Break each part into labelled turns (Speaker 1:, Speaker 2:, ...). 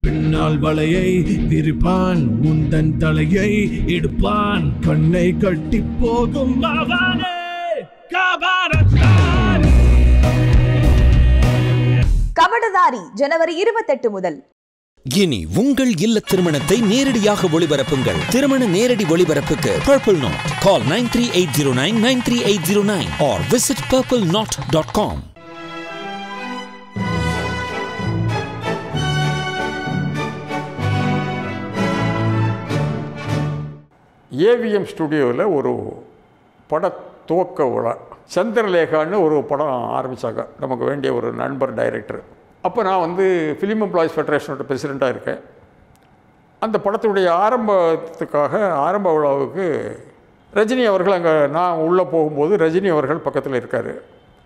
Speaker 1: பின்னால் வலையை விரிப்பான் உந்தன் தலையை எடுப்பான் கண்ணை கட்டி போகும் அவனே காபாரத்தான்
Speaker 2: கபடதாரி ஜனவரி இருபத்தெட்டு முதல்
Speaker 3: இனி உங்கள் இல்ல திருமணத்தை நேரடியாக ஒளிபரப்புங்கள் திருமண நேரடி ஒளிபரப்புக்கு purple knot call nine three eight zero nine nine three eight zero nine or visit purple knot dot com
Speaker 4: AVM ஸ்டுடியோவில் ஒரு பட துவக்க விழா சந்திரலேகான்னு ஒரு படம் ஆரம்பித்தாங்க நமக்கு வேண்டிய ஒரு நண்பர் டைரக்டர் அப்போ நான் வந்து ஃபிலிம் எம்ப்ளாயிஸ் ஃபெடரேஷனோட பிரசிடெண்ட்டாக இருக்கேன் அந்த படத்துடைய ஆரம்பத்துக்காக ஆரம்ப விழாவுக்கு ரஜினி அவர்கள் அங்கே நான் உள்ளே போகும்போது ரஜினி அவர்கள் பக்கத்தில் இருக்கார்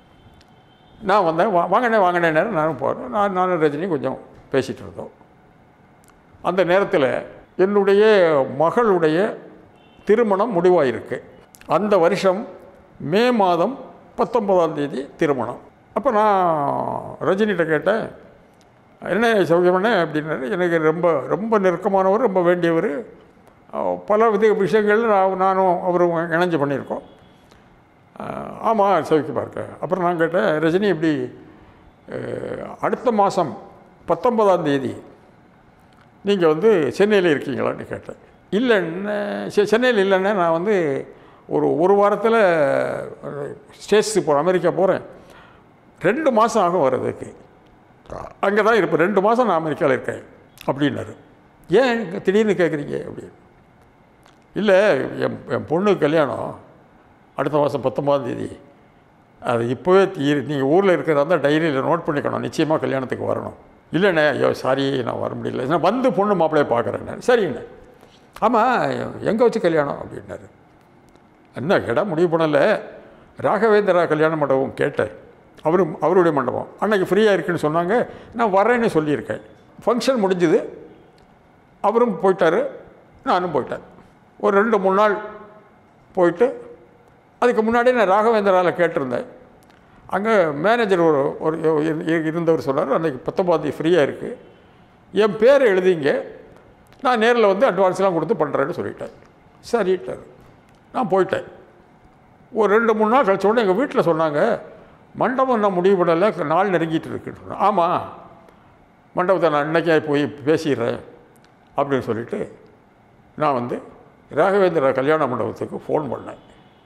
Speaker 4: நான் வந்தேன் வா வாங்கினேன் வாங்கினே நேரம் நானும் போகிறேன் நான் நானும் ரஜினி கொஞ்சம் பேசிகிட்டு இருந்தோம் அந்த நேரத்தில் என்னுடைய மகளுடைய திருமணம் முடிவாயிருக்கு அந்த வருஷம் மே மாதம் பத்தொன்பதாம் தேதி திருமணம் அப்போ நான் ரஜினிகிட்ட கேட்டேன் என்ன சௌக்கியமான அப்படின்னாரு எனக்கு ரொம்ப ரொம்ப நெருக்கமானவர் ரொம்ப வேண்டியவர் அஹ் பல வித விஷயங்கள் நான் நானும் அவரும் இணைஞ்சு பண்ணியிருக்கோம் அஹ் ஆமாம் சௌக்கியமாக இருக்க அப்புறம் நான் கேட்டேன் ரஜினி இப்படி அஹ் அடுத்த மாதம் பத்தொன்பதாம் தேதி நீங்கள் வந்து சென்னையில் இருக்கீங்களான்னு கேட்டேன் இல்லைன்னு செ- சென்னையில் இல்லைன்னா நான் வந்து ஒரு ஒரு வாரத்தில் ஸ்டேட்ஸுக்கு போகிறேன் அமெரிக்கா போகிறேன் ரெண்டு மாதம் ஆகும் வர்றதுக்கு அங்கே தான் இருப்பேன் ரெண்டு மாதம் நான் அமெரிக்காவில் இருக்கேன் அப்படின்னாரு ஏன் இங்க திடீர்னு கேட்குறீங்க அப்படின்னு இல்லை என் என் பொண்ணு கல்யாணம் அடுத்த மாதம் பத்தொம்பதாம் தேதி அது இப்போவே நீங்கள் ஊரில் இருக்கிறதா இருந்தால் டைரியில் நோட் பண்ணிக்கணும் நிச்சயமாக கல்யாணத்துக்கு வரணும் இல்லைண்ணே ஐயோ சாரி நான் வர முடியல நான் வந்து பொண்ணு மாப்பிள்ளையை பார்க்குறேண்ணே சரிண்ணே ஆமாம் எங்கே வச்சு கல்யாணம் அப்படின்னாரு என்ன இடம் முடிவு பண்ணலை ராகவேந்திரா கல்யாண மண்டபம் கேட்டேன் அவரு அவருடைய மண்டபம் அன்னைக்கு ஃப்ரீயாக இருக்குன்னு சொன்னாங்க நான் வரேன்னு சொல்லியிருக்கேன் ஃபங்க்ஷன் முடிஞ்சுது அவரும் போயிட்டார் நானும் போயிட்டேன் ஒரு ரெண்டு மூணு நாள் போயிட்டு அதுக்கு முன்னாடி நான் ராகவேந்திராவில் கேட்டிருந்தேன் அங்கே மேனேஜர் ஒரு ஒரு இரு- இருந்தவர் சொன்னார் அன்றைக்கி பத்தொம்பதாந்தேதி ஃப்ரீயாக இருக்குது என் பேர் எழுதிங்க நான் நேரில் வந்து அட்வான்ஸ்லாம் கொடுத்து பண்ணுறேன்னு சொல்லிட்டேன் சரிட்டார் நான் போயிட்டேன் ஒரு ரெண்டு மூணு நாள் கழிச்ச உடனே எங்கள் வீட்டில் சொன்னாங்க மண்டபம் நான் முடிவு பண்ணலை நாள் நெருங்கிட்டு இருக்குன்னு சொன்னேன் ஆமாம் மண்டபத்தை நான் இன்னைக்கே போய் பேசிடுறேன் அப்படின்னு சொல்லிட்டு நான் வந்து ராகவேந்திரா கல்யாண மண்டபத்துக்கு ஃபோன் பண்ணேன்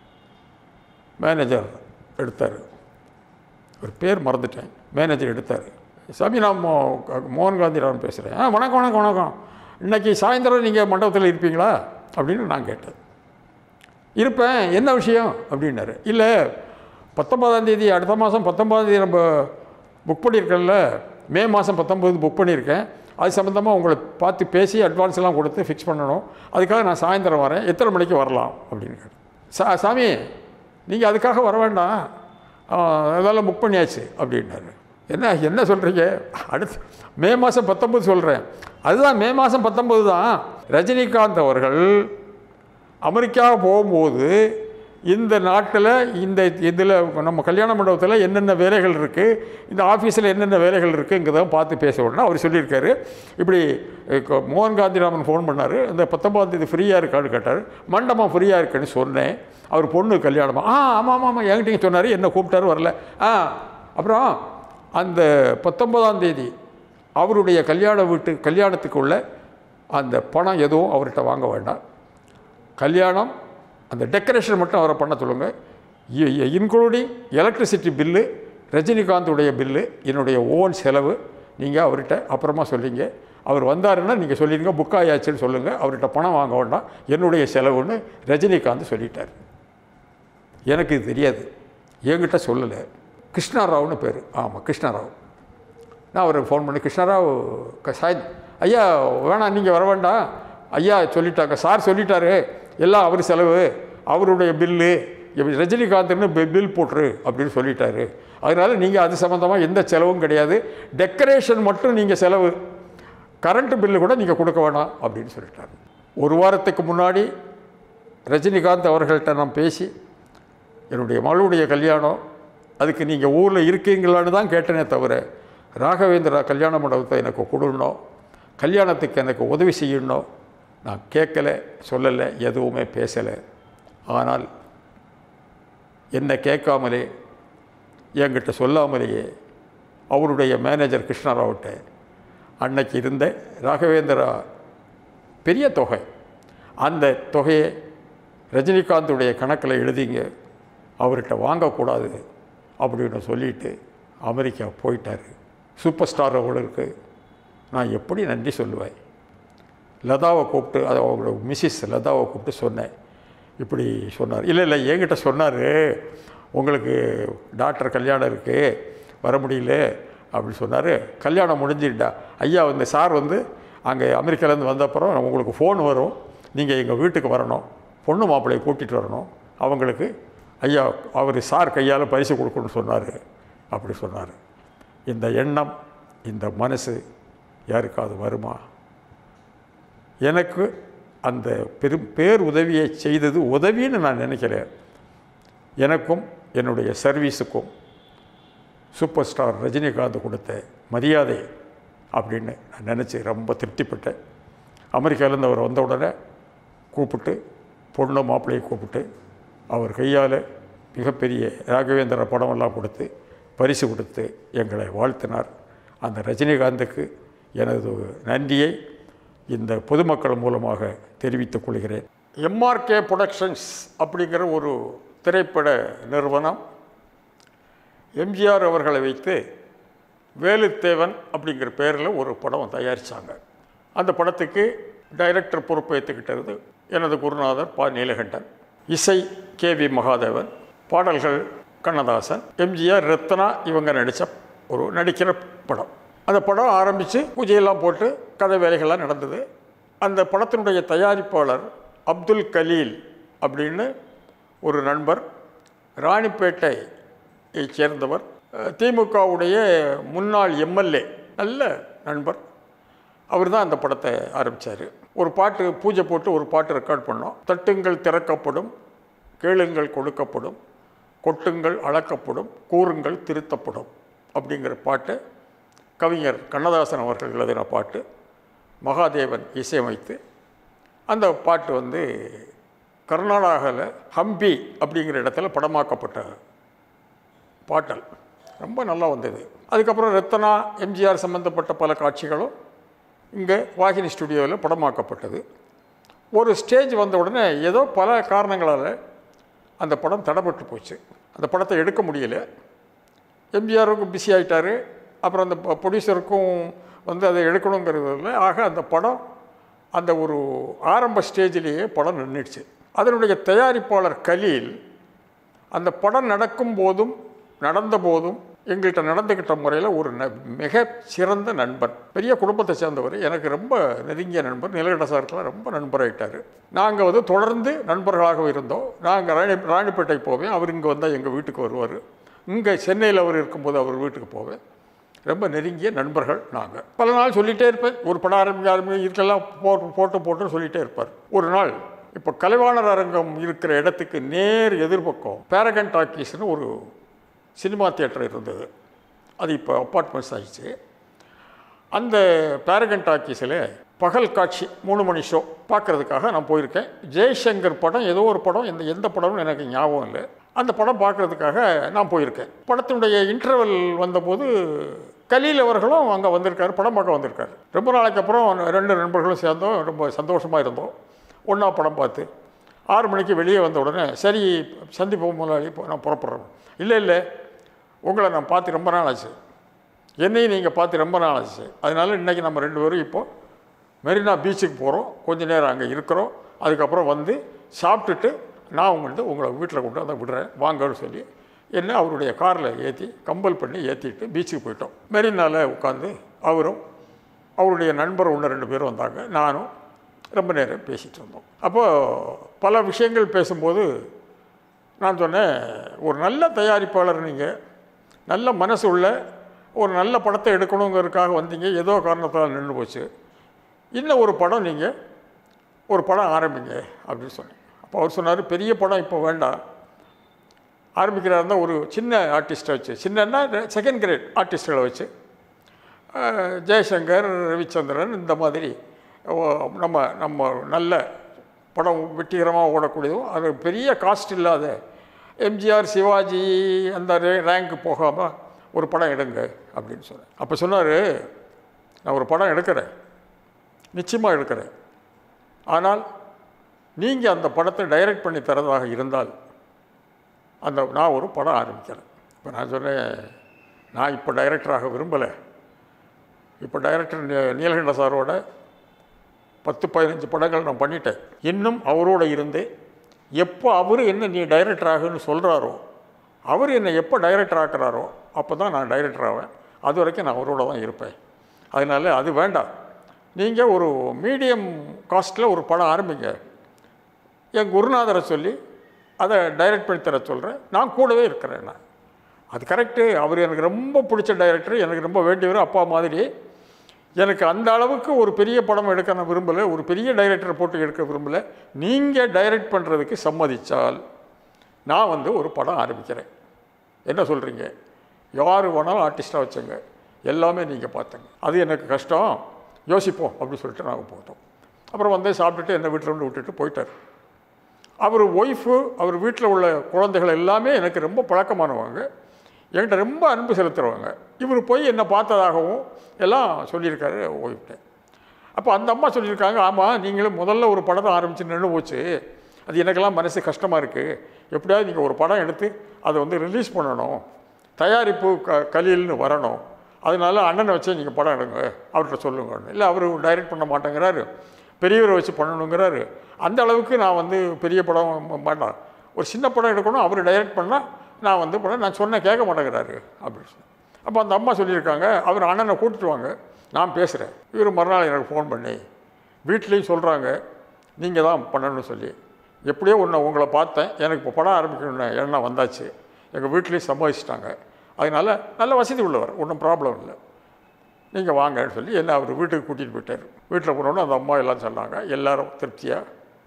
Speaker 4: மேனேஜர் எடுத்தார் ஒரு பேர் மறந்துட்டேன் மேனேஜர் எடுத்தார் சாமி நான் மோ மோகன் காந்திராமன் பேசுகிறேன் ஆ வணக்கம் வணக்கம் வணக்கம் இன்னைக்கு சாயந்தரம் நீங்கள் மண்டபத்தில் இருப்பீங்களா அப்படின்னு நான் கேட்டேன் இருப்பேன் என்ன விஷயம் அப்படின்னாரு இல்லை பத்தொன்பதாம் தேதி அடுத்த மாதம் பத்தொன்பதாம் தேதி நம்ம புக் பண்ணியிருக்கேன்ல மே மாதம் பத்தொம்பது புக் பண்ணியிருக்கேன் அது சம்மந்தமாக உங்களை பார்த்து பேசி அட்வான்ஸ் எல்லாம் கொடுத்து ஃபிக்ஸ் பண்ணணும் அதுக்காக நான் சாயந்தரம் வரேன் எத்தனை மணிக்கு வரலாம் அப்படின்னு கேட்டேன். சா சாமி நீங்கள் அதுக்காக வர வேண்டாம் ஆ, அதெல்லாம் புக் பண்ணியாச்சு அப்படின்னாரு என்ன என்ன சொல்கிறீங்க அடுத்து மே மாதம் பத்தொம்பது சொல்கிறேன் அதுதான் மே மாதம் பத்தொம்பது தான் ரஜினிகாந்த் அவர்கள் அமெரிக்கா போகும்போது இந்த நாட்டில் இந்த இதில் நம்ம கல்யாண மண்டபத்தில் என்னென்ன வேலைகள் இருக்குது இந்த ஆஃபீஸில் என்னென்ன வேலைகள் இருக்குங்கிறத பார்த்து பேச உடனே அவர் சொல்லியிருக்காரு இப்படி இப்போ மோகன் காந்திராமன் ஃபோன் பண்ணார் இந்த பத்தொம்பதாம் தேதி ஃப்ரீயாக இருக்கான்னு கேட்டார் மண்டபம் ஃப்ரீயாக இருக்குன்னு சொன்னேன் அவர் பொண்ணு கல்யாணமா ஆ ஆமாம் ஆமாம் ஆமாம் என்கிட்ட சொன்னார் என்ன கூப்பிட்டாரு வரல ஆ அப்புறம் அந்த பத்தொன்பதாம் தேதி அவருடைய கல்யாண வீட்டு கல்யாணத்துக்குள்ள அந்த பணம் எதுவும் அவர்கிட்ட வாங்க வேண்டாம் கல்யாணம் அந்த டெக்கரேஷன் மட்டும் அவரை பண்ண சொல்லுங்கள் இன்க்ளூடிங் எலக்ட்ரிசிட்டி பில்லு ரஜினிகாந்துடைய பில்லு என்னுடைய ஓன் செலவு நீங்கள் அவர்கிட்ட அப்புறமா சொல்லிங்க அவர் வந்தாருன்னா நீங்கள் சொல்லிடுங்க புக் ஆயாச்சுன்னு சொல்லுங்கள் அவர்கிட்ட பணம் வாங்க வேண்டாம் என்னுடைய செலவுன்னு ரஜினிகாந்த் சொல்லிட்டார் எனக்கு இது தெரியாது என்கிட்ட சொல்லலை கிருஷ்ணாராவ்னு பேர் ஆமாம் கிருஷ்ணாராவ் நான் அவருக்கு ஃபோன் பண்ணி கிருஷ்ணராவ் க- சாய் ஐயா வேணாம் நீங்கள் வர வேண்டாம் ஐயா சொல்லிட்டாங்க சார் சொல்லிட்டாரு எல்லாம் அவர் செலவு அவருடைய பில்லு இப்ப ரஜினிகாந்த்னு பி- பில் போட்டுரு அப்படின்னு சொல்லிட்டாரு அதனால் நீங்கள் அது சம்மந்தமாக எந்த செலவும் கிடையாது டெக்கரேஷன் மட்டும் நீங்கள் செலவு கரண்ட் பில்லு கூட நீங்கள் கொடுக்க வேணாம் அப்படின்னு சொல்லிட்டாரு ஒரு வாரத்துக்கு முன்னாடி ரஜினிகாந்த் அவர்கள்ட்ட நான் பேசி என்னுடைய மகளுடைய கல்யாணம் அதுக்கு நீங்கள் ஊரில் இருக்கீங்களான்னு தான் கேட்டனே தவிர ராகவேந்திரா கல்யாண மண்டபத்தை எனக்கு கொடுக்கணும் கல்யாணத்துக்கு எனக்கு உதவி செய்யணும் நான் கேட்கல சொல்லலை எதுவுமே பேசலை ஆனால் என்னை கேட்காமலே என்கிட்ட சொல்லாமலேயே அவருடைய மேனேஜர் கிருஷ்ணராவ்கிட்ட அன்னைக்கு இருந்த ராகவேந்திரா பெரிய தொகை அந்த தொகையை ரஜினிகாந்துடைய கணக்கில் எழுதிங்க அவர்கிட்ட வாங்கக்கூடாது அப்படின்னு சொல்லிட்டு அமெரிக்கா போயிட்டார் சூப்பர் ஸ்டார் அவர்களுக்கு நான் எப்படி நன்றி சொல்லுவேன் லதாவை கூப்பிட்டு அது அவங்களோட மிஸ்ஸஸ் லதாவை கூப்பிட்டு சொன்னேன் இப்படி சொன்னார் இல்லை இல்லை என்கிட்ட சொன்னார் உங்களுக்கு டாக்டர் கல்யாணம் இருக்குது வர முடியல அப்படின்னு சொன்னார் கல்யாணம் முடிஞ்சிட்டா ஐயா வந்து சார் வந்து அங்கே அமெரிக்காலேருந்து வந்த அப்புறம் உங்களுக்கு ஃபோன் வரும் நீங்கள் எங்கள் வீட்டுக்கு வரணும் பொண்ணு மாப்பிள்ளையை கூட்டிகிட்டு வரணும் அவங்களுக்கு ஐயா அவர் சார் கையால் பரிசு கொடுக்கணும்னு சொன்னார் அப்படி சொன்னார் இந்த எண்ணம் இந்த மனசு யாருக்காவது வருமா எனக்கு அந்த பெரும் பேர் உதவியை செய்தது உதவின்னு நான் நினைக்கிறேன் எனக்கும் என்னுடைய சர்வீஸுக்கும் சூப்பர் ஸ்டார் ரஜினிகாந்த் கொடுத்த மரியாதை அப்படின்னு நான் நினச்சி ரொம்ப திருப்திப்பட்டேன் அமெரிக்காவிலேருந்து அவர் வந்த உடனே கூப்பிட்டு பொண்ணு மாப்பிள்ளையை கூப்பிட்டு அவர் கையால் மிகப்பெரிய ராகவேந்திர படமெல்லாம் கொடுத்து பரிசு கொடுத்து எங்களை வாழ்த்தினார் அந்த ரஜினிகாந்துக்கு எனது நன்றியை இந்த பொதுமக்கள் மூலமாக தெரிவித்துக் கொள்கிறேன் எம்ஆர்கே புரொடக்ஷன்ஸ் அப்படிங்கிற ஒரு திரைப்பட நிறுவனம் எம்ஜிஆர் அவர்களை வைத்து வேலுத்தேவன் அப்படிங்கிற பேரில் ஒரு படம் தயாரித்தாங்க அந்த படத்துக்கு டைரக்டர் பொறுப்பு ஏற்றுக்கிட்டது எனது குருநாதர் பா நீலகண்டன் இசை கே வி மகாதேவன் பாடல்கள் கண்ணதாசன் எம்ஜிஆர் ரத்னா இவங்க நடித்த ஒரு நடிக்கிற படம் அந்த படம் ஆரம்பித்து பூஜையெல்லாம் போட்டு கதை வேலைகள்லாம் நடந்தது அந்த படத்தினுடைய தயாரிப்பாளர் அப்துல் கலீல் அப்படின்னு ஒரு நண்பர் ராணிப்பேட்டையை சேர்ந்தவர் அஹ், திமுகவுடைய முன்னாள் எம்எல்ஏ நல்ல நண்பர் அவர் தான் அந்த படத்தை ஆரம்பித்தார் ஒரு பாட்டு பூஜை போட்டு ஒரு பாட்டு ரெக்கார்ட் பண்ணோம் தட்டுங்கள் திறக்கப்படும் கேளுங்கள் கொடுக்கப்படும் கொட்டுங்கள் அளக்கப்படும் கூறுங்கள் திருத்தப்படும் அப்படிங்கிற பாட்டை கவிஞர் கண்ணதாசன் அவர்கள் எழுதின பாட்டு மகாதேவன் இசையமைத்து அந்த பாட்டு வந்து கர்நாடகாவில் ஹம்பி அப்படிங்கிற இடத்துல படமாக்கப்பட்ட பாட்டல் ரொம்ப நல்லா வந்தது அதுக்கப்புறம் ரத்தனா எம்ஜிஆர் சம்மந்தப்பட்ட பல காட்சிகளும் இங்கே வாகினி ஸ்டுடியோவில் படமாக்கப்பட்டது ஒரு ஸ்டேஜ் வந்த உடனே ஏதோ பல காரணங்களால் அந்த படம் தடைப்பட்டு போச்சு அந்த படத்தை எடுக்க முடியல எம்ஜிஆருக்கும் பிஸி ஆகிட்டார் அப்புறம் அந்த ப்ரொடியூசருக்கும் வந்து அதை எடுக்கணுங்கிறதுல ஆக அந்த படம் அந்த ஒரு ஆரம்ப ஸ்டேஜிலேயே படம் நின்றுடுச்சு அதனுடைய தயாரிப்பாளர் கலீல் அந்த படம் நடக்கும் போதும் நடந்த போதும் எங்கள்கிட்ட நடந்துக்கிட்ட முறையில் ஒரு ந மிக சிறந்த நண்பன் பெரிய குடும்பத்தை சேர்ந்தவர் எனக்கு ரொம்ப நெருங்கிய நண்பர் நிலகண்ட சாருக்கெல்லாம் ரொம்ப நண்பராகிட்டார் நாங்கள் வந்து தொடர்ந்து நண்பர்களாக இருந்தோம் நாங்கள் ராணி ராணிப்பேட்டை போவேன் அவர் இங்கே வந்தால் எங்கள் வீட்டுக்கு வருவார் இங்கே சென்னையில் அவர் இருக்கும்போது அவர் வீட்டுக்கு போவேன் ரொம்ப நெருங்கிய நண்பர்கள் நாங்கள் பல நாள் சொல்லிகிட்டே இருப்பேன் ஒரு படம் ஆரம்பிக்க ஆரம்பிக்க இதுக்கெல்லாம் போட்டு போட்டு போட்டுன்னு சொல்லிகிட்டே இருப்பார் ஒரு நாள் இப்போ கலைவாணர் அரங்கம் இருக்கிற இடத்துக்கு நேர் எதிர்பக்கம் பேரகன் டாக்கீஸ்னு ஒரு சினிமா தியேட்டர் இருந்தது அது இப்போ அப்பார்ட்மெண்ட்ஸ் ஆயிடுச்சு அந்த பேரகன் டாக்கீஸில் பகல் காட்சி மூணு மணி ஷோ பார்க்குறதுக்காக நான் போயிருக்கேன் ஜெய்சங்கர் படம் ஏதோ ஒரு படம் எந்த எந்த படம்னு எனக்கு ஞாபகம் இல்லை அந்த படம் பார்க்குறதுக்காக நான் போயிருக்கேன் படத்தினுடைய இன்டர்வல் வந்தபோது கலீல் அவர்களும் அங்கே வந்திருக்காரு படம் பார்க்க வந்திருக்காரு ரொம்ப நாளைக்கு அப்புறம் ரெண்டு நண்பர்களும் சேர்ந்தோம் ரொம்ப சந்தோஷமாக இருந்தோம் ஒன்றா படம் பார்த்து ஆறு மணிக்கு வெளியே வந்த உடனே சரி சந்திப்போம் முதலாளி இப்போ நான் புறப்படுறேன் இல்லை இல்லை உங்களை நான் பார்த்து ரொம்ப நாள் ஆச்சு என்னையும் நீங்கள் பார்த்து ரொம்ப நாள் ஆச்சு அதனால இன்றைக்கி நம்ம ரெண்டு பேரும் இப்போ மெரினா பீச்சுக்கு போகிறோம் கொஞ்ச நேரம் அங்கே இருக்கிறோம் அதுக்கப்புறம் வந்து சாப்பிட்டுட்டு நான் உங்கள்கிட்ட உங்களை வீட்டில் கொண்டு வந்து விடுறேன் வாங்கன்னு சொல்லி என்ன அவருடைய காரில் ஏற்றி கம்பல் பண்ணி ஏற்றிட்டு பீச்சுக்கு போயிட்டோம் மெரினாவில் உட்காந்து அவரும் அவருடைய நண்பர் ஒன்று ரெண்டு பேரும் வந்தாங்க நானும் ரொம்ப நேரம் பேசிகிட்டு இருந்தோம் அப்போது பல விஷயங்கள் பேசும்போது நான் சொன்னேன் ஒரு நல்ல தயாரிப்பாளர் நீங்கள் நல்ல மனசு உள்ள ஒரு நல்ல படத்தை எடுக்கணுங்கிறதுக்காக வந்தீங்க ஏதோ காரணத்தால் நின்று போச்சு இன்னும் ஒரு படம் நீங்கள் ஒரு படம் ஆரம்பிங்க அப்படின்னு சொன்னேன் அப்போ அவர் சொன்னார் பெரிய படம் இப்போ வேண்டாம் ஆரம்பிக்கிறாருந்தா ஒரு சின்ன ஆர்டிஸ்ட்டை வச்சு சின்னன்னா செகண்ட் கிரேட் ஆர்டிஸ்ட்களை வச்சு அஹ், ஜெயசங்கர் ரவிச்சந்திரன் இந்த மாதிரி ஓ, நம்ம நம்ம நல்ல படம் வெற்றிகரமாக ஓடக்கூடியதும் அது பெரிய காஸ்ட் இல்லாத எம்ஜிஆர் சிவாஜி அந்த ரேங்க் போகாமல் ஒரு படம் எடுங்க அப்படின்னு சொன்னேன் அப்போ சொன்னார் நான் ஒரு படம் எடுக்கிறேன் நிச்சயமாக எடுக்கிறேன் ஆனால் நீங்கள் அந்த படத்தை டைரக்ட் பண்ணி தரதாக இருந்தால் அந்த நான் ஒரு படம் ஆரம்பிக்கிறேன் இப்போ நான் சொன்னேன் நான் இப்போ டைரக்டராக விரும்பலை இப்போ டைரக்டர் நீ- நீலகண்ட சாரோட பத்து பதினஞ்சு படங்கள் நான் பண்ணிட்டேன் இன்னும் அவரோட இருந்து எப்போ அவர் என்ன நீ டைரக்டர் ஆகுன்னு சொல்கிறாரோ அவர் என்னை எப்போ டைரக்டர் ஆக்குறாரோ அப்போ தான் நான் டைரக்டர் ஆவேன் அது வரைக்கும் நான் அவரோட தான் இருப்பேன் அதனால் அது வேண்டாம் நீங்கள் ஒரு மீடியம் காஸ்ட்டில் ஒரு படம் ஆரம்பிங்க என் குருநாதரை சொல்லி அதை டைரக்ட் பண்ணி தர சொல்கிறேன் நான் கூடவே இருக்கிறேன் நான் அது கரெக்டு அவர் எனக்கு ரொம்ப பிடிச்ச டைரக்டர் எனக்கு ரொம்ப வேண்டியவர் அப்பா மாதிரி எனக்கு அந்த அளவுக்கு ஒரு பெரிய படம் எடுக்க நான் விரும்பலை ஒரு பெரிய டைரக்டரை போட்டு எடுக்க விரும்பலை நீங்கள் டைரக்ட் பண்ணுறதுக்கு சம்மதிச்சால் நான் வந்து ஒரு படம் ஆரம்பிக்கிறேன் என்ன சொல்கிறீங்க யார் வேணாலும் ஆர்டிஸ்ட்டாக வச்சுங்க எல்லாமே நீங்கள் பார்த்துங்க அது எனக்கு கஷ்டம் யோசிப்போம் அப்படின்னு சொல்லிட்டு நாங்கள் போட்டோம் அப்புறம் வந்து சாப்பிட்டுட்டு என்னை வீட்டில் வந்து விட்டுட்டு போயிட்டார் அவர் ஒய்ஃபு அவர் வீட்டில் உள்ள குழந்தைகள் எல்லாமே எனக்கு ரொம்ப பழக்கமானவங்க என்கிட்ட ரொம்ப அன்பு செலுத்துகிறவங்க இவர் போய் என்னை பார்த்ததாகவும் எல்லாம் சொல்லியிருக்காரு ஒய்ஃப்ட்ட அப்போ அந்த அம்மா சொல்லியிருக்காங்க ஆமாம் நீங்களும் முதல்ல ஒரு படத்தை ஆரம்பிச்சு நின்று போச்சு அது எனக்கெல்லாம் மனசு கஷ்டமாக இருக்குது எப்படியாவது நீங்கள் ஒரு படம் எடுத்து அதை வந்து ரிலீஸ் பண்ணணும் தயாரிப்பு க கலியல்னு வரணும் அதனால அண்ணனை வச்சே நீங்கள் படம் எடுங்க அவர்கிட்ட சொல்லுங்க இல்லை அவர் டைரக்ட் பண்ண மாட்டேங்கிறாரு பெரியவரை வச்சு பண்ணணுங்கிறாரு அந்த அளவுக்கு நான் வந்து பெரிய படம் ம- மாட்டேன் ஒரு சின்ன படம் எடுக்கணும் அவர் டைரக்ட் பண்ணால் நான் வந்து படம் நான் சொன்னேன் கேட்க மாட்டேங்கிறாரு அப்படின்னு சொல்லி அப்போ அந்த அம்மா சொல்லியிருக்காங்க அவர் அண்ணனை கூட்டிட்டு வாங்க நான் பேசுகிறேன் இவர் மறுநாள் எனக்கு ஃபோன் பண்ணி வீட்லேயும் சொல்கிறாங்க நீங்கள் தான் பண்ணணும்னு சொல்லி எப்படியோ ஒன்று உங்களை பார்த்தேன் எனக்கு இப்போ படம் ஆரம்பிக்கணும்னு எண்ணம் வந்தாச்சு எங்கள் வீட்லேயும் சம்மதிச்சிட்டாங்க அதனால் நல்ல வசதி உள்ளவர் ஒன்றும் ப்ராப்ளம் இல்லை நீங்கள் வாங்கன்னு சொல்லி என்ன அவர் வீட்டுக்கு கூட்டிகிட்டு போயிட்டார் வீட்டில் போனோடனே அந்த அம்மா எல்லாம் சொன்னாங்க எல்லாரும் திருப்தியாக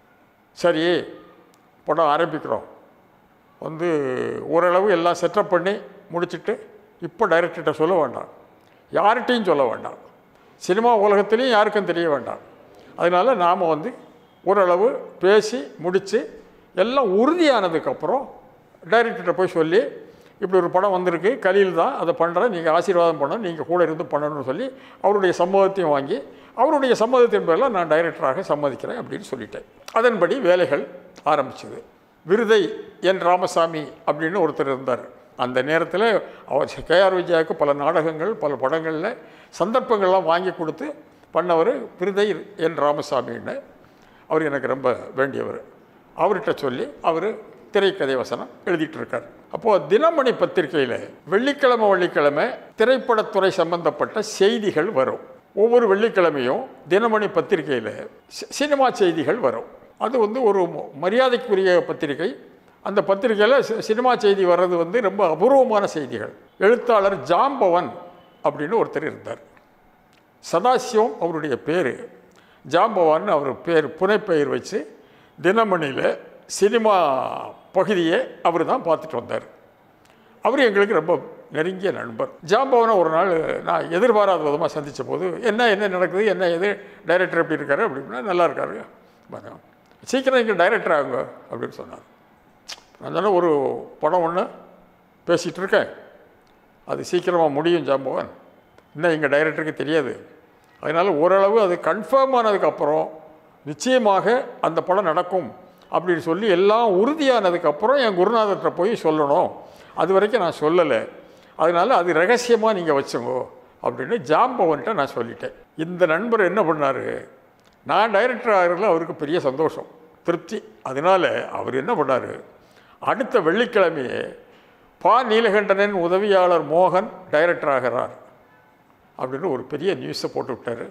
Speaker 4: சரி படம் ஆரம்பிக்கிறோம் வந்து ஓரளவு எல்லாம் செட்டப் பண்ணி முடிச்சுட்டு இப்போ டைரக்டர்கிட்ட சொல்ல வேண்டாம் யார்கிட்டையும் சொல்ல வேண்டாம் சினிமா உலகத்துலேயும் யாருக்கும் தெரிய வேண்டாம் அதனால் நாம் வந்து ஓரளவு பேசி முடித்து எல்லாம் உறுதியானதுக்கப்புறம் டைரக்டர்கிட்ட போய் சொல்லி இப்படி ஒரு படம் வந்திருக்கு கலியில் தான் அதை பண்ணுறேன் நீங்கள் ஆசீர்வாதம் பண்ணணும் நீங்கள் கூட இருந்து பண்ணணும்னு சொல்லி அவருடைய சம்மதத்தையும் வாங்கி அவருடைய சம்மதத்தின் பேரில் நான் டைரக்டராக சம்மதிக்கிறேன் அப்படின்னு சொல்லிட்டேன் அதன்படி வேலைகள் ஆரம்பிச்சது விருதை என் ராமசாமி அப்படின்னு ஒருத்தர் இருந்தார் அந்த நேரத்தில் அவர் கேஆர் விஜயாவுக்கு பல நாடகங்கள் பல படங்களில் சந்தர்ப்பங்கள்லாம் வாங்கி கொடுத்து பண்ணவர் விருதை என் ராமசாமின்னு அவர் எனக்கு ரொம்ப வேண்டியவர் அவர்கிட்ட சொல்லி அவர் திரைக்கதை வசனம் எழுதிட்டு இருக்கார் அப்போது தினமணி பத்திரிகையில் வெள்ளிக்கிழமை வெள்ளிக்கிழமை திரைப்படத்துறை சம்பந்தப்பட்ட செய்திகள் வரும் ஒவ்வொரு வெள்ளிக்கிழமையும் தினமணி பத்திரிகையில் சி- சினிமா செய்திகள் வரும் அது வந்து ஒரு ம- மரியாதைக்குரிய பத்திரிகை அந்த பத்திரிகையில் சி- சினிமா செய்தி வர்றது வந்து ரொம்ப அபூர்வமான செய்திகள் எழுத்தாளர் ஜாம்பவன் அப்படின்னு ஒருத்தர் இருந்தார் சதாசிவம் அவருடைய பேர் ஜாம்பவான்னு அவர் பேர் புனைப்பெயர் வச்சு தினமணியில் சினிமா பகுதியை அவர் தான் பார்த்துட்டு வந்தார் அவர் எங்களுக்கு ரொம்ப நெருங்கிய நண்பர் ஜாம்பவனை ஒரு நாள் நான் எதிர்பாராத விதமாக சந்தித்த போது என்ன என்ன நடக்குது என்ன எது டைரக்டர் எப்படி இருக்காரு அப்படின்னா நல்லா இருக்காரு பார்த்தேன். சீக்கிரம் இங்கே டைரக்டர் ஆகுங்க அப்படின்னு சொன்னார் நான் சொன்னேன் ஒரு படம் ஒன்று பேசிகிட்டு இருக்கேன் அது சீக்கிரமாக முடியும் ஜாம்பவன் இன்னும் எங்கள் டைரக்டருக்கு தெரியாது அதனால் ஓரளவு அது கன்ஃபார்ம் ஆனதுக்கப்புறம் நிச்சயமாக அந்த படம் நடக்கும் அப்படின்னு சொல்லி எல்லாம் உறுதியானதுக்கப்புறம் என் குருநாதர்கிட்ட போய் சொல்லணும் அது வரைக்கும் நான் சொல்லலை அதனால் அது ரகசியமாக நீங்கள் வச்சுங்கோ அப்படின்னு ஜாம்பவன்கிட்ட நான் சொல்லிட்டேன் இந்த நண்பர் என்ன பண்ணார் நான் டைரக்டர் ஆகிறதுல அவருக்கு பெரிய சந்தோஷம் திருப்தி அதனால் அவர் என்ன பண்ணார் அடுத்த வெள்ளிக்கிழமையே பா நீலகண்டனின் உதவியாளர் மோகன் டைரக்டர் ஆகிறார் அப்படின்னு ஒரு பெரிய நியூஸை போட்டு விட்டார்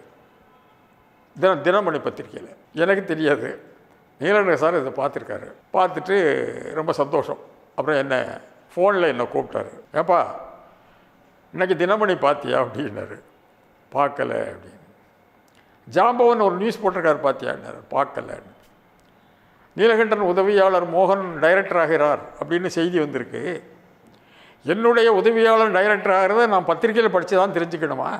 Speaker 4: தின தினமணி பத்திரிக்கையில் எனக்கு தெரியாது நீலகண்ட சார் இதை பார்த்துருக்காரு பார்த்துட்டு ரொம்ப சந்தோஷம் அப்புறம் என்ன ஃபோனில் என்னை கூப்பிட்டாரு ஏப்பா இன்னைக்கு தினமணி பார்த்தியா அப்படின்னாரு பார்க்கல அப்படின்னு ஜாம்பவன் ஒரு நியூஸ் போட்டிருக்காரு பார்த்தியான்னாரு பார்க்கல நீலகண்டன் உதவியாளர் மோகன் டைரக்டர் ஆகிறார் அப்படின்னு செய்தி வந்திருக்கு என்னுடைய உதவியாளர் டைரக்டர் ஆகிறத நான் பத்திரிக்கையில் படித்து தான் தெரிஞ்சுக்கணுமா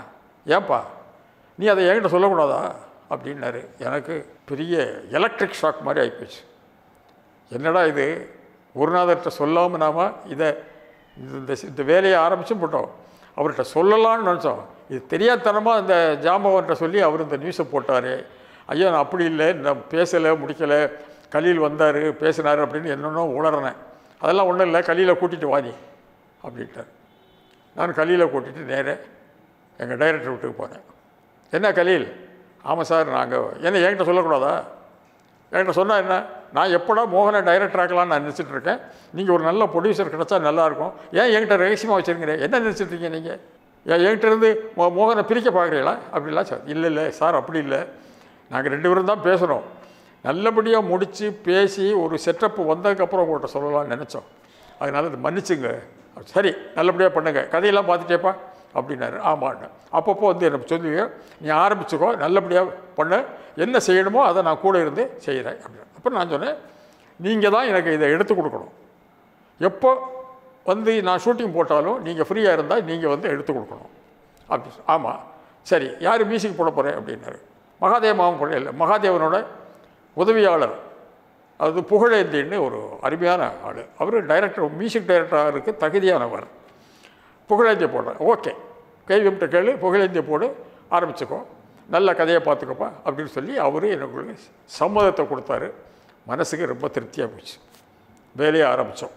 Speaker 4: ஏன்பா நீ அதை என்கிட்ட சொல்லக்கூடாதா அப்படின்னாரு எனக்கு பெரிய எலக்ட்ரிக் ஷாக் மாதிரி ஆகிப்போச்சு என்னடா இது குருநாதர்கிட்ட சொல்லாமல் நாம இதை இந்த இந்த வேலையை ஆரம்பிச்சும் போட்டோம் அவர்கிட்ட சொல்லலாம்னு நினச்சோம் இது தெரியாதனமாக இந்த ஜாம்பவன்கிட்ட சொல்லி அவர் இந்த நியூஸை போட்டார் ஐயா நான் அப்படி இல்லை நான் பேசலை முடிக்கலை கலியில் வந்தார் பேசினார் அப்படின்னு என்னென்னோ உணர்னேன் அதெல்லாம் ஒன்றும் இல்லை கலியில் கூட்டிகிட்டு வாதி அப்படின்ட்டார் நான் கலியில் கூட்டிகிட்டு நேரே எங்கள் டைரக்டர் வீட்டுக்கு போனேன் என்ன கலீல் ஆமாம் சார் நாங்கள் என்ன என்கிட்ட சொல்லக்கூடாதா என்கிட்ட சொன்னால் என்ன நான் எப்படா மோகனை டைரக்டர் ஆக்கலாம்னு நான் நினச்சிட்டு இருக்கேன் நீங்கள் ஒரு நல்ல ப்ரொடியூசர் கிடச்சா நல்லாயிருக்கும் ஏன் என்கிட்ட ரகசியமாக வச்சுருக்கிறேன் என்ன நினச்சிட்டு இருக்கீங்க நீங்கள் ஏன் என்கிட்ட இருந்து மோ மோகனை பிரிக்க பார்க்குறீங்களா அப்படிலாம் சார் இல்லை இல்லை சார் அப்படி இல்லை நாங்கள் ரெண்டு பேரும் தான் பேசுகிறோம் நல்லபடியாக முடித்து பேசி ஒரு செட்டப் வந்ததுக்கப்புறம் உங்கள்கிட்ட சொல்லலாம்னு நினச்சோம் அதனால் அதை மன்னிச்சுங்க சரி நல்லபடியாக பண்ணுங்க கதையெல்லாம் பார்த்துட்டேப்பா அப்படின்னாரு ஆமான்னு அப்பப்போ வந்து எனக்கு சொல்லுவீங்க நீ ஆரம்பிச்சுக்கோ நல்லபடியாக பண்ண என்ன செய்யணுமோ அதை நான் கூட இருந்து செய்கிறேன் அப்படின்னு அப்புறம் நான் சொன்னேன் நீங்கள் தான் எனக்கு இதை எடுத்து கொடுக்கணும் எப்போ வந்து நான் ஷூட்டிங் போட்டாலும் நீங்கள் ஃப்ரீயாக இருந்தால் நீங்கள் வந்து எடுத்து கொடுக்கணும் அப்படி சொ- ஆமாம் சரி யார் மியூசிக் போட போகிறேன் அப்படின்னாரு மகாதேவ மாமன் போட இல்லை மகாதேவனோட உதவியாளர் அது புகழேந்தின்னு ஒரு அருமையான ஆள் அவர் டைரக்டர் மியூசிக் டைரக்டருக்கு தகுதியானவர் புகழேந்திய போடுறேன் ஓகே கைவிட்ட கேளு புகழேந்திய போடு ஆரம்பிச்சுக்கோ நல்ல கதையை பார்த்துக்கப்பா அப்படின்னு சொல்லி அவரு எனக்கு சம்மதத்தை கொடுத்தாரு மனசுக்கு ரொம்ப திருப்தியாக போச்சு வேலையை ஆரம்பித்தோம்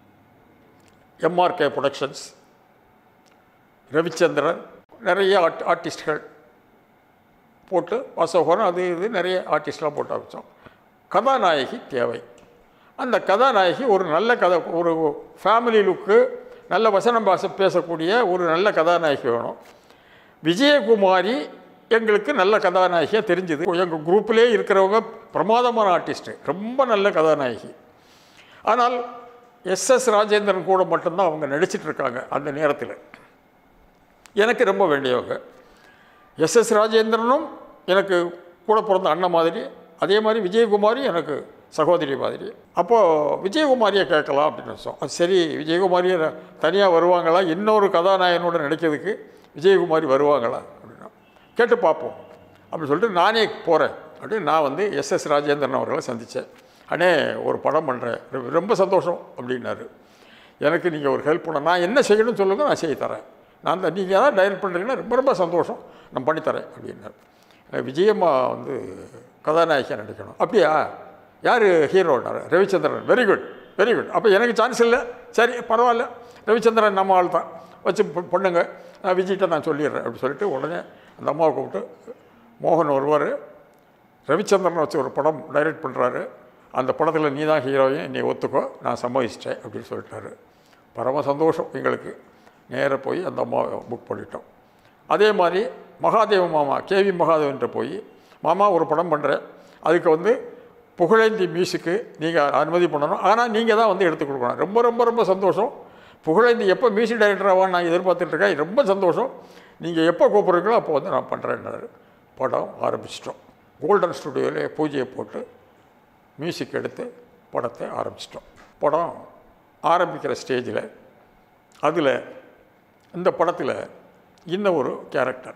Speaker 4: எம்ஆர்கே ப்ரொடக்ஷன்ஸ் ரவிச்சந்திரன் நிறைய ஆர்ட் ஆர்டிஸ்ட்கள் போட்டு வாசகோரம் அது இது நிறைய ஆர்டிஸ்ட்லாம் போட்டு ஆரம்பித்தோம் கதாநாயகி தேவை அந்த கதாநாயகி ஒரு நல்ல கதை ஒரு ஃபேமிலி லுக்கு நல்ல வசனம் பாச பேசக்கூடிய ஒரு நல்ல கதாநாயகி வேணும் விஜயகுமாரி எங்களுக்கு நல்ல கதாநாயகியாக தெரிஞ்சுது எங்கள் குரூப்பிலே இருக்கிறவங்க பிரமாதமான ஆர்டிஸ்ட்டு ரொம்ப நல்ல கதாநாயகி ஆனால் எஸ்எஸ் ராஜேந்திரன் கூட மட்டும்தான் அவங்க நடிச்சிட்டு இருக்காங்க அந்த நேரத்தில் எனக்கு ரொம்ப வேண்டியவங்க எஸ்எஸ் ராஜேந்திரனும் எனக்கு கூட பிறந்த அண்ணன் மாதிரி அதே மாதிரி விஜயகுமாரி எனக்கு சகோதரி மாதிரி அப்போது விஜயகுமாரியை கேட்கலாம் அப்படின்னு நினச்சோம் அது சரி விஜயகுமாரியை தனியாக வருவாங்களா இன்னொரு கதாநாயகனோட நடிக்கிறதுக்கு விஜயகுமாரி வருவாங்களா அப்படின்னா கேட்டு பார்ப்போம் அப்படின்னு சொல்லிட்டு நானே போகிறேன் அப்படின்னு நான் வந்து எஸ்எஸ் ராஜேந்திரன் அவர்களை சந்தித்தேன் அண்ணே ஒரு படம் பண்ணுறேன் ரொம்ப சந்தோஷம் அப்படின்னாரு எனக்கு நீங்கள் ஒரு ஹெல்ப் பண்ண நான் என்ன செய்யணும்னு சொல்லுங்கள் நான் செய்து தரேன் நான் தான் நீங்கள் தான் டைரக்ட் பண்ணுறீங்கன்னா ரொம்ப ரொம்ப சந்தோஷம் நான் பண்ணித்தரேன் அப்படின்னாரு எனக்கு விஜயம்மா வந்து கதாநாயகியாக நடிக்கணும் அப்படியா யார் ஹீரோனார் Ravichandran very good very good அப்போ எனக்கு சான்ஸ் இல்லை சரி பரவாயில்ல ரவிச்சந்திரன் நம்ம ஆள் தான் வச்சு பொ- பொண்ணுங்க நான் விஜய்கிட்ட நான் சொல்லிடுறேன் அப்படி சொல்லிட்டு உடனே அந்த அம்மாவை கூப்பிட்டு மோகன் வருவார் ரவிச்சந்திரன் வச்சு ஒரு படம் டைரக்ட் பண்ணுறாரு அந்த படத்தில் நீ தான் ஹீரோயின் நீ ஒத்துக்கோ நான் சம்மதிச்சிட்டேன் அப்படின்னு சொல்லிட்டாரு பரம சந்தோஷம் எங்களுக்கு நேராக போய் அந்த அம்மாவை புக் பண்ணிட்டோம் அதே மாதிரி மகாதேவ மாமா கேவி மகாதேவன்கிட்ட போய் மாமா ஒரு படம் பண்ணுறேன் அதுக்கு வந்து புகழேந்தி மியூசிக்கு நீங்கள் அனுமதி பண்ணணும் ஆனால் நீங்கள் தான் வந்து எடுத்து கொடுக்கணும் ரொம்ப ரொம்ப ரொம்ப சந்தோஷம் புகழேந்தி எப்போ மியூசிக் டைரக்டராக நான் எதிர்பார்த்துட்டு இருக்கேன் ரொம்ப சந்தோஷம் நீங்கள் எப்போ கூப்பிட்றீங்களோ அப்போ வந்து நான் பண்ணுறேன்னாரு படம் ஆரம்பிச்சிட்டோம் கோல்டன் ஸ்டுடியோவில் பூஜையை போட்டு மியூசிக் எடுத்து படத்தை ஆரம்பிச்சிட்டோம் படம் ஆரம்பிக்கிற ஸ்டேஜில் அதில் இந்த படத்தில் இன்னும் ஒரு கேரக்டர்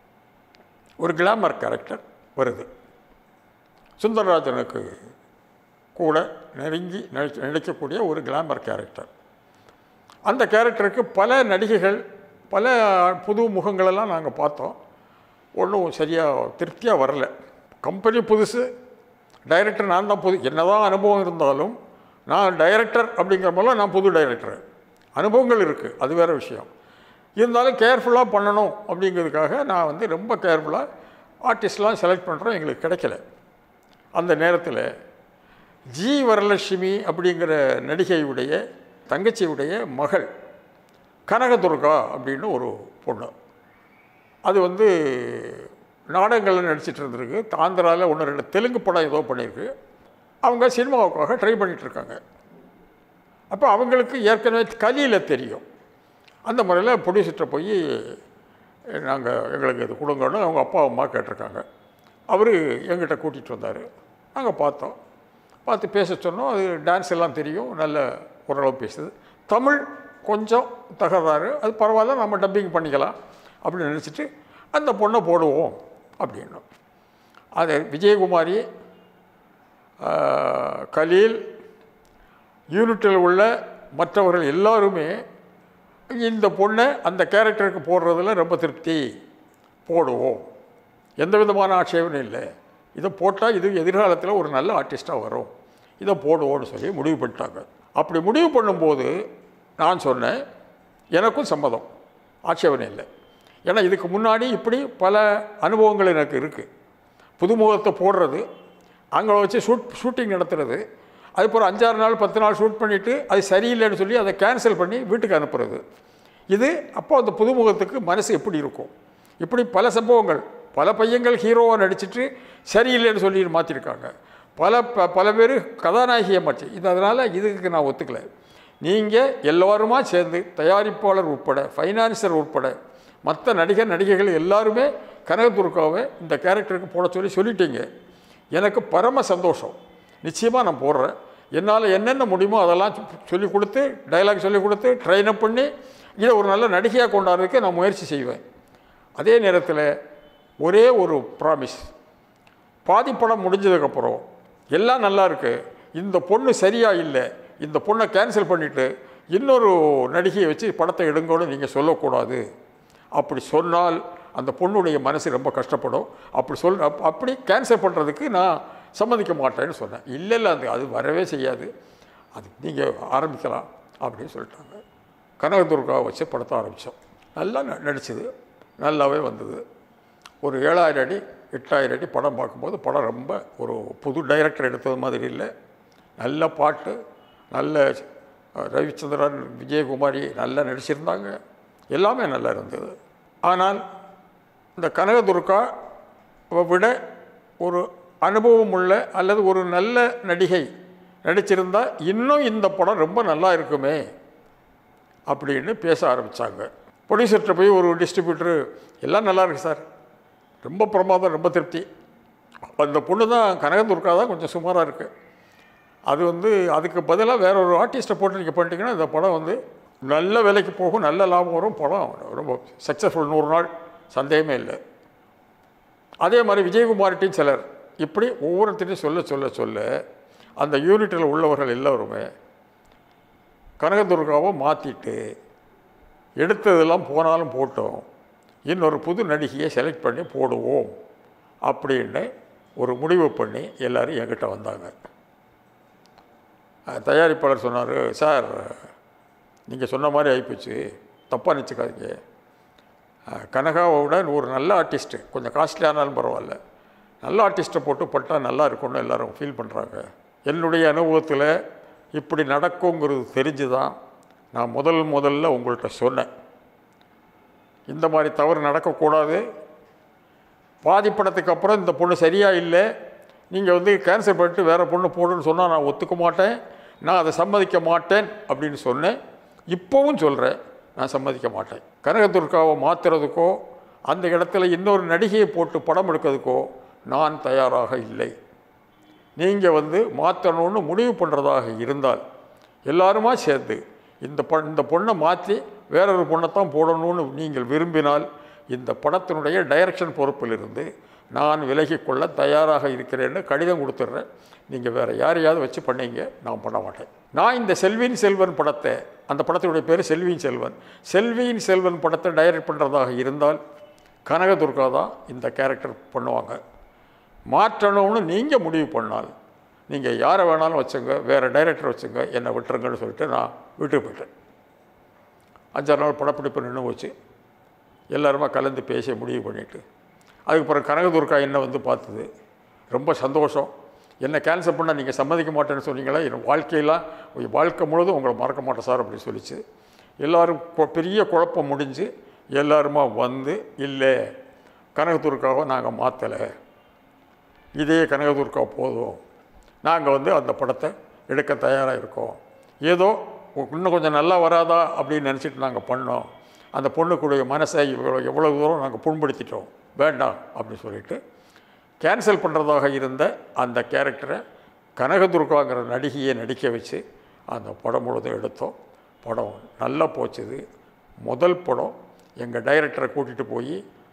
Speaker 4: ஒரு கிளாமர் கேரக்டர் வருது சுந்தரராஜனுக்கு கூட நெருங்கி நடிக்க நடிக்கக்கூடிய ஒரு கிளாமர் கேரக்டர் அந்த கேரக்டருக்கு பல நடிகைகள் பல புது முகங்களெல்லாம் நாங்கள் பார்த்தோம் ஒன்றும் சரியாக திருப்தியாக வரல கம்பெனி புதுசு டைரக்டர் நான் தான் புது என்னதான் அனுபவம் இருந்தாலும் நான் டைரக்டர் அப்படிங்கிற போல நான் புது டைரக்டர் அனுபவங்கள் இருக்குது அது வேறு விஷயம் இருந்தாலும் கேர்ஃபுல்லாக பண்ணணும் அப்படிங்கிறதுக்காக நான் வந்து ரொம்ப கேர்ஃபுல்லாக ஆர்டிஸ்ட்லாம் செலக்ட் பண்ணுறோம் எங்களுக்கு கிடைக்கல அந்த நேரத்தில் ஜி வரலட்சுமி அப்படிங்கிற நடிகையுடைய தங்கச்சியுடைய மகள் கனகதுர்கா அப்படின்னு ஒரு பொண்ணு அது வந்து நாடகங்களில் நடிச்சிட்டு இருந்திருக்கு ஆந்திராவில் ஒன்று ரெண்டு தெலுங்கு படம் ஏதோ பண்ணியிருக்கு அவங்க சினிமாவுக்காக ட்ரை பண்ணிட்டு இருக்காங்க அப்போ அவங்களுக்கு ஏற்கனவே கலியில் தெரியும் அந்த முறையில் ப்ரொடியூசர்கிட்ட போய் நாங்கள் எங்களுக்கு இது கொடுங்கன்னு அவங்க அப்பா அம்மா கேட்டிருக்காங்க அவர் எங்கிட்ட கூட்டிகிட்டு வந்தார் நாங்கள் பார்த்தோம் பார்த்து பேச சொன்னோம் அது டான்ஸ் எல்லாம் தெரியும் நல்ல ஓரளவு பேசுது தமிழ் கொஞ்சம் தகராறு அது பரவாயில்ல நம்ம டப்பிங் பண்ணிக்கலாம் அப்படின்னு நினச்சிட்டு அந்த பொண்ணை போடுவோம் அப்படின்னோம் அது விஜயகுமாரி ஆஹ், கலீல் யூனிட்டில் உள்ள மற்றவர்கள் எல்லாருமே இந்த பொண்ணை அந்த கேரக்டருக்கு போடுறதுல ரொம்ப திருப்தி போடுவோம் எந்த விதமான ஆட்சேபனும் இல்லை இதை போட்டால் இது எதிர்காலத்தில் ஒரு நல்ல ஆர்டிஸ்ட்டாக வரும் இதை போடுவோம்னு சொல்லி முடிவு பண்ணிட்டாங்க அப்படி முடிவு பண்ணும்போது நான் சொன்னேன் எனக்கும் சம்மதம் ஆட்சேபனை இல்லை ஏன்னா இதுக்கு முன்னாடி இப்படி பல அனுபவங்கள் எனக்கு இருக்குது புதுமுகத்தை போடுறது அங்கே வச்சு ஷூட் ஷூட்டிங் நடத்துறது அதுக்கப்புறம் அஞ்சாறு நாள் பத்து நாள் ஷூட் பண்ணிவிட்டு அது சரியில்லைன்னு சொல்லி அதை கேன்சல் பண்ணி வீட்டுக்கு அனுப்புறது இது அப்போ அந்த புதுமுகத்துக்கு மனசு எப்படி இருக்கும் இப்படி பல சம்பவங்கள் பல பையங்கள் ஹீரோவாக நடிச்சிட்டு சரியில்லைன்னு சொல்லி மாற்றிருக்காங்க பல ப பல பேர் கதாநாயகியை மாற்றி இது அதனால் இதுக்கு நான் ஒத்துக்கலை நீங்கள் எல்லோருமா சேர்ந்து தயாரிப்பாளர் உட்பட ஃபைனான்சர் உட்பட மற்ற நடிகர் நடிகைகள் எல்லாருமே கனகதுர்காவை இந்த கேரக்டருக்கு போட சொல்லி சொல்லிட்டீங்க எனக்கு பரம சந்தோஷம் நிச்சயமாக நான் போடுறேன் என்னால் என்னென்ன முடியுமோ அதெல்லாம் சொல்லி கொடுத்து டைலாக் சொல்லி கொடுத்து ட்ரெயின் அப் பண்ணி இதை ஒரு நல்ல நடிகையாக கொண்டாடுறதுக்கு நான் முயற்சி செய்வேன் அதே நேரத்தில் ஒரே ஒரு ப்ராமிஸ் பாதி படம் முடிஞ்சதுக்கப்புறம் எல்லாம் நல்லா இருக்கு இந்த பொண்ணு சரியா இல்லை இந்த பொண்ணை கேன்சல் பண்ணிவிட்டு இன்னொரு நடிகையை வச்சு படத்தை எடுங்கன்னு நீங்கள் சொல்லக்கூடாது அப்படி சொன்னால் அந்த பொண்ணுடைய மனசு ரொம்ப கஷ்டப்படும் அப்படி சொல் அப்- அப்படி கேன்சல் பண்ணுறதுக்கு நான் சம்மதிக்க மாட்டேன்னு சொன்னேன் இல்லை இல்லை அது அது வரவே செய்யாது அது நீங்கள் ஆரம்பிக்கலாம் அப்படின்னு சொல்லிட்டாங்க கனகதுர்காவை வச்சு படத்தை ஆரம்பித்தோம் நல்லா ந- நடிச்சது நல்லாவே வந்தது ஒரு ஏழாயிரம் அடி எட்டாயிரம் அடி படம் பார்க்கும்போது படம் ரொம்ப ஒரு புது டைரக்டர் எடுத்தது மாதிரி இல்லை நல்ல பாட்டு நல்ல அஹ், ரவிச்சந்திரன் விஜயகுமாரி நல்லா நடிச்சிருந்தாங்க எல்லாமே நல்லா இருந்தது ஆனால் இந்த கனகதுர்கா விட ஒரு அனுபவம் உள்ள அல்லது ஒரு நல்ல நடிகை நடிச்சிருந்தா இன்னும் இந்த படம் ரொம்ப நல்லா இருக்குமே அப்படின்னு பேச ஆரம்பித்தாங்க ப்ரொடியூசர்கிட்ட போய் ஒரு டிஸ்ட்ரிபியூட்டரு எல்லாம் நல்லா இருக்கு சார் ரொம்ப பிரமாதம் ரொம்ப திருப்தி அந்த பொண்ணு தான் கனகதுர்கா தான் கொஞ்சம் சுமாராக இருக்குது அது வந்து அதுக்கு பதிலாக வேற ஒரு ஆர்டிஸ்ட்டை போட்டு நீங்கள் பண்ணிட்டீங்கன்னா இந்த படம் வந்து நல்ல விலைக்கு போகும் நல்ல லாபம் வரும் படம் ரொம்ப சக்ஸஸ்ஃபுல் நூறு நாள் சந்தேகமே இல்லை அதே மாதிரி விஜயகுமார்ட்டையும் சிலர் இப்படி ஒவ்வொருத்தரையும் சொல்ல சொல்ல சொல்ல அந்த யூனிட்டில் உள்ளவர்கள் எல்லோருமே கனகதுர்காவை மாற்றிட்டு எடுத்ததெல்லாம் போனாலும் போட்டோம் இன்னொரு புது நடிகையை செலக்ட் பண்ணி போடுவோம் அப்படின்னு ஒரு முடிவு பண்ணி எல்லாரும் என்கிட்ட வந்தாங்க அஹ் தயாரிப்பாளர் சொன்னார் சார் நீங்கள் சொன்ன மாதிரி ஆகிப்போச்சு தப்பாக நினச்சிக்காதீங்க அஹ் கனகாவோட ஒரு நல்ல ஆர்டிஸ்ட்டு கொஞ்சம் காஸ்ட்லி ஆனாலும் பரவாயில்ல நல்ல ஆர்டிஸ்ட்டை போட்டு பட்டால் நல்லா இருக்கும்னு எல்லாரும் ஃபீல் பண்ணுறாங்க என்னுடைய அனுபவத்தில் இப்படி நடக்குங்கிறது தெரிஞ்சு தான் நான் முதல் முதல்ல உங்கள்கிட்ட சொன்னேன் இந்த மாதிரி தவறு நடக்கக்கூடாது பாதி படத்துக்கு அப்புறம் இந்த பொண்ணு சரியாக இல்லை நீங்கள் வந்து கேன்சல் பண்ணிட்டு வேறு பொண்ணு போடுன்னு சொன்னால் நான் ஒத்துக்க மாட்டேன் நான் அதை சம்மதிக்க மாட்டேன் அப்படின்னு சொன்னேன் இப்போவும் சொல்கிறேன் நான் சம்மதிக்க மாட்டேன் கனகதுர்காவை மாற்றுறதுக்கோ அந்த இடத்துல இன்னொரு நடிகையை போட்டு படம் எடுக்கிறதுக்கோ நான் தயாராக இல்லை நீங்கள் வந்து மாற்றணும்னு முடிவு பண்ணுறதாக இருந்தால் எல்லாருமா சேர்ந்து இந்த பொ இந்த பொண்ணை மாற்றி வேறொரு பொண்ணைத்தான் போடணும்னு நீங்கள் விரும்பினால் இந்த படத்தினுடைய டைரக்ஷன் பொறுப்பிலிருந்து நான் விலகிக் கொள்ள தயாராக இருக்கிறேன்னு கடிதம் கொடுத்துட்றேன் நீங்கள் வேறு யாரையாவது வச்சு பண்ணீங்க நான் பண்ண மாட்டேன் நான் இந்த செல்வியின் செல்வன் படத்தை அந்த படத்தினுடைய பேர் செல்வியின் செல்வன் செல்வியின் செல்வன் படத்தை டைரக்ட் பண்ணுறதாக இருந்தால் கனகதுர்கா தான் இந்த கேரக்டர் பண்ணுவாங்க மாற்றணும்னு நீங்கள் முடிவு பண்ணால் நீங்கள் யாரை வேணாலும் வச்சுங்க வேறு டைரக்டர் வச்சுங்க என்னை விட்டுருங்கன்னு சொல்லிட்டு நான் வீட்டுக்கு போயிட்டேன் அஞ்சாறு நாள் படப்பிடிப்பு நின்று போச்சு எல்லாருமா கலந்து பேசி முடிவு பண்ணிட்டு அதுக்கப்புறம் கனகதுர்கா என்ன வந்து பார்த்தது ரொம்ப சந்தோஷம் என்னை கேன்சல் பண்ணால் நீங்கள் சம்மதிக்க மாட்டேன்னு சொன்னீங்களா என் வாழ்க்கையெல்லாம் உங்க வாழ்க்கை முழுதும் உங்களை மறக்க மாட்டேன் சார் அப்படின்னு சொல்லிச்சு எல்லோரும் கொ- பெரிய குழப்பம் முடிஞ்சு எல்லாருமா வந்து இல்லை கனகதுர்காவை நாங்கள் மாற்றலை இதே கனகதுர்கா போதும் நாங்கள் வந்து அந்த படத்தை எடுக்க தயாராக இருக்கோம் ஏதோ இன்னும் கொஞ்சம் நல்லா வராதா அப்படின்னு நினச்சிட்டு நாங்கள் பண்ணோம் அந்த பொண்ணுக்குடைய மனசை இவ்வளோ எவ்வளோ தூரம் நாங்கள் புண்படுத்திட்டோம் வேண்டாம் அப்படின்னு சொல்லிட்டு கேன்சல் பண்ணுறதாக இருந்த அந்த கேரக்டரை கனகதுர்காங்கிற நடிகையை நடிக்க வச்சு அந்த படம் முழுதும் எடுத்தோம் படம் நல்லா போச்சுது முதல் படம் எங்கள் டைரக்டரை கூட்டிகிட்டு போய்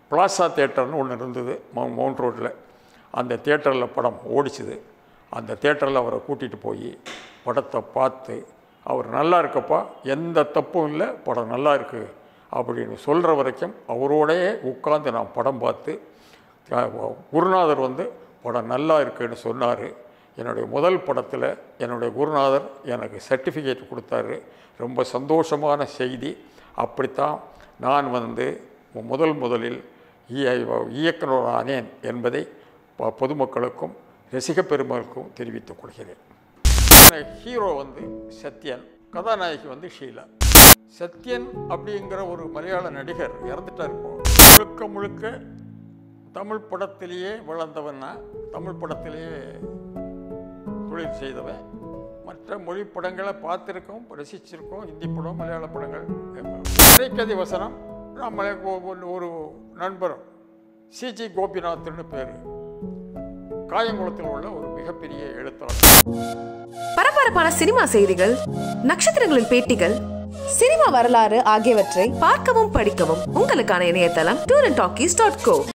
Speaker 4: பிளாசா தேட்டர்னு ஒன்று இருந்தது மவு- மவுண்ட் ரோட்டில் அந்த தேட்டரில் படம் ஓடிச்சுது அந்த தேட்டரில் அவரை கூட்டிகிட்டு போய் படத்தை பார்த்து அவர் நல்லா இருக்கப்பா எந்த தப்பும் இல்லை படம் நல்லா இருக்கு அப்படின்னு சொல்கிற வரைக்கும் அவரோடையே உட்காந்து நான் படம் பார்த்து அஹ், குருநாதர் வந்து படம் நல்லா இருக்குன்னு சொன்னார் என்னுடைய முதல் படத்தில் என்னுடைய குருநாதர் எனக்கு சர்டிஃபிகேட் கொடுத்தாரு ரொம்ப சந்தோஷமான செய்தி அப்படித்தான் நான் வந்து முதல் முதலில் இய- இயக்குனர் ஆனேன் என்பதை ப- பொதுமக்களுக்கும் ரசிக பெருமக்களுக்கும் தெரிவித்துக் கொள்கிறேன் ஹீரோ வந்து சத்யன் கதாநாயகி வந்து ஷீலா சத்யன் அப்படிங்கிற ஒரு மலையாள நடிகர் இறந்துட்டார் இப்போ முழுக்க முழுக்க தமிழ் படத்திலேயே வளர்ந்தவன் நான் தமிழ் படத்திலேயே தொழில் செய்தவன் மற்ற மொழி படங்களை பார்த்துருக்கோம் ரசிச்சிருக்கோம் ஹிந்தி படம் மலையாள படங்கள் திரைக்கதை வசனம் நம்மளே ஒ- ஒ- ஒரு நண்பர் சிஜி கோபிநாத்னு பேர் காயங்குளத்தில் உள்ள ஒரு மிகப்பெரிய எழுத்தாளர்
Speaker 5: பரபரப்பான சினிமா செய்திகள் நட்சத்திரங்களின் பேட்டிகள்
Speaker 2: சினிமா வரலாறு ஆகியவற்றை
Speaker 5: பார்க்கவும் படிக்கவும் உங்களுக்கான இணையதளம் tour and talkies dot go